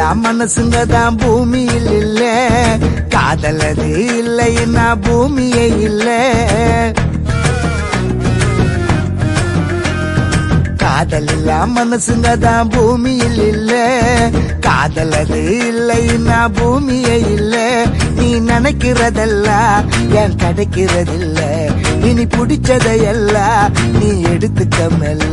காதலெல்லாம் மனசுங்க தான் பூமியில் இல்ல காதலது இல்லைன்னா பூமியே இல்லை காதல் இல்லா மனசுங்க தான் பூமியில் இல்ல காதலது இல்லைன்னா பூமியே இல்ல நீ நினைக்கிறதெல்லாம் ஏன் கிடைக்கிறதில்ல இனி பிடிச்சதையெல்லாம் நீ எடுத்துக்க மெல்ல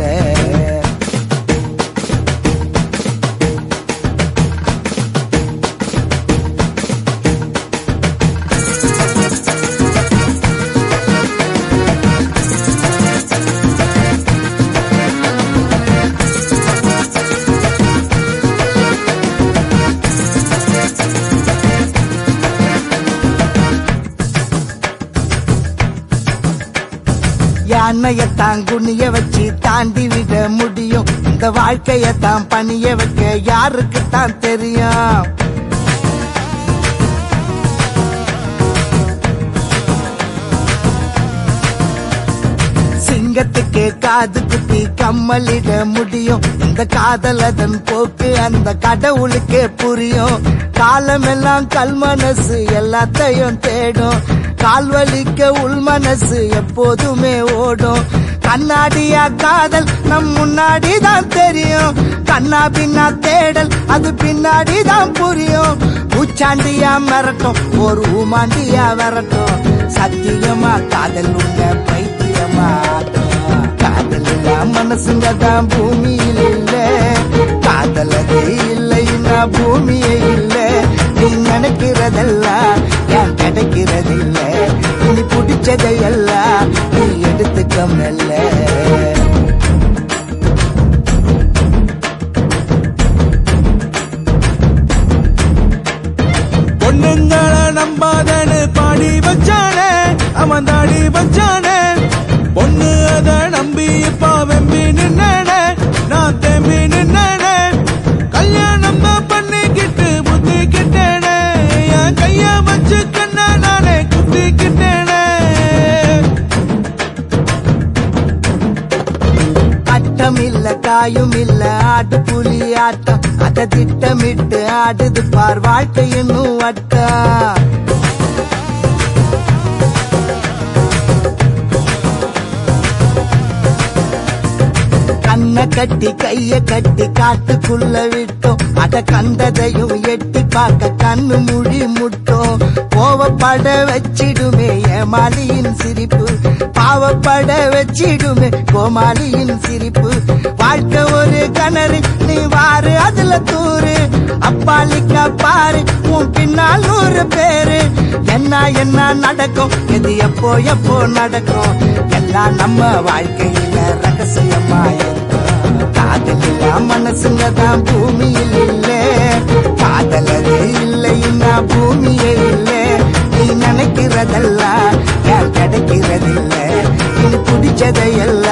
யானையத்தான் குனிய வச்சு தாண்டி விட முடியும் இந்த வாழ்க்கையத்தான் பணிய வைக்க யாருக்கு தான் தெரியும் சிங்கத்துக்கு காது குத்தி கம்மலிட முடியும் இந்த காதலதன் போக்கு அந்த கடவுளுக்கே புரியும் காலமெல்லாம் கல் மனசு எல்லாத்தையும் தேடும் கால்வலிக்க உள் மனசு எப்போதுமே ஓடும் கண்ணாடியா காதல் நம் முன்னாடி தான் தெரியும் கண்ணா பின்னா தேடல் அது பின்னாடி தான் புரியும் பூச்சாண்டியா மிரட்டும் ஒரு ஊமாண்டியா விரட்டும் சத்தியமா காதல் உள்ள பைத்தியமா ஆட்டும். காதல் இல்லா மனசுங்க தான் பூமியில் இல்ல காதல் அது இல்லைன்னா பூமியே இல்ல நீ நினைக்கிறதெல்லாம் ஏன் கிடைக்கிறதில்ல நீ பிடிச்சதையெல்லாம் நீ எடுத்துக்க மெல்ல பொண்ணுங்கள நம்பாதன்னு பாடி வச்சானே அவன் தாடி வச்சானே பொண்ணு அத நம்பி இப்ப வெம்பி நின்னே நான் தேம்பி நின்னே கல்யாணம் தான் பண்ணிக்கிட்டு புத்திக்கிட்டேனே என் கைய வச்சு கண்ண நானே குத்திக்கிட்டேனே அட்டம் இல்ல காயும் இல்ல ஆட்டு புலி ஆட்டம் அத திட்டமிட்டு ஆடுது பார் வாழ்க்கை என்னும் வட்டம் கண்ணை கட்டி கைய கட்டி காட்டுக்குள்ள விட்டோம் அத கண்டதையும் எட்டி பார்க்க கண்ணு முழி முட்டோம் கோவப்பட வச்சிடுமே ஏமாலியின் சிரிப்பு பாவப்பட வச்சிடுமே கோமாளியின் சிரிப்பு வாழ்க்கை ஒரு கிணறு நீ வாரு அதுல தூரு அப்பாலிக்கா பாரு உன் பின்னால் நூறு பேரு என்ன என்ன நடக்கும் எது எப்போ எப்போ நடக்கும் எல்லாம் நம்ம வாழ்க்கையில ரகசியமா இருக்கும் காதல் இல்லா மனசுங்க தான் பூமியில் இல்ல காதல் அது இல்லைன்னா பூமியே இல்ல நீ நினைக்கிறதெல்லாம் ஏன் கிடைக்கிறதில்ல நீ பிடிச்சதையெல்லாம்